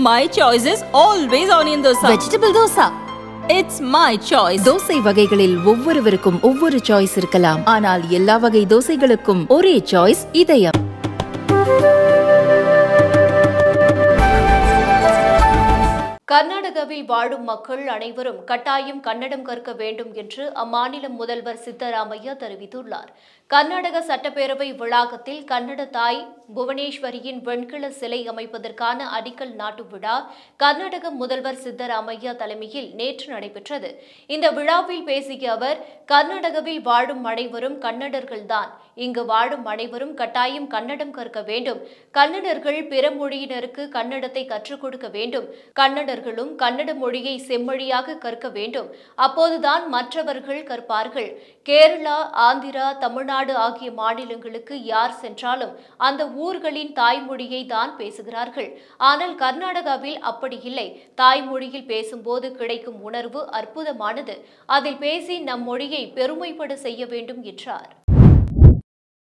My choice is always onion dosa. Vegetable dosa It's my choice. Dosa வகைகளில் ஒவ்வொருவருக்கும் ஒவ்வொரு choice இருக்கலாம் ஆனால் எல்லா வகை தோசைகளுக்கும் ஒரே சாய்ஸ் இதயம் கர்நாடகாவில் வாழும் மக்கள் அனைவரும் கட்டாயம் கன்னடம் கற்க வேண்டும் என்று அம்மாநில முதல்வர் சித்தராமையா தெரிவித்துள்ளார் கர்நாடக சட்டப்பேரவை வளாகத்தில் கன்னட தாய் புவனேஸ்வரியின் வெண்கல சிலை அமைப்பதற்கான அடிக்கல் நாட்டு விழா கர்நாடக முதல்வர் சித்தராமையா தலைமையில் நேற்று நடைபெற்றது இந்த விழாவில் பேசிய அவர் கர்நாடகாவில் வாழும் அனைவரும் கன்னடர்கள்தான் இங்கு வாழும் அனைவரும் கட்டாயம் கன்னடம் கற்க வேண்டும் கன்னடர்கள் பிற மொழியினருக்கு கன்னடத்தை கற்றுக் கொடுக்க வேண்டும் கன்னடர்களும் கன்னட மொழியை செம்மொழியாக கற்க வேண்டும் அப்போதுதான் மற்றவர்கள் கற்பார்கள் கேரளா ஆந்திரா தமிழ்நாடு ஆகிய மாநிலங்களுக்கு யார் சென்றாலும் அந்த ஊர்களின் தாய்மொழியை தான் பேசுகிறார்கள் ஆனால் கர்நாடகாவில் அப்படி இல்லை தாய்மொழியில் பேசும்போது கிடைக்கும் உணர்வு அற்புதமானது அதில் பேசி நம் மொழியை பெருமைப்பட செய்ய வேண்டும் என்றார்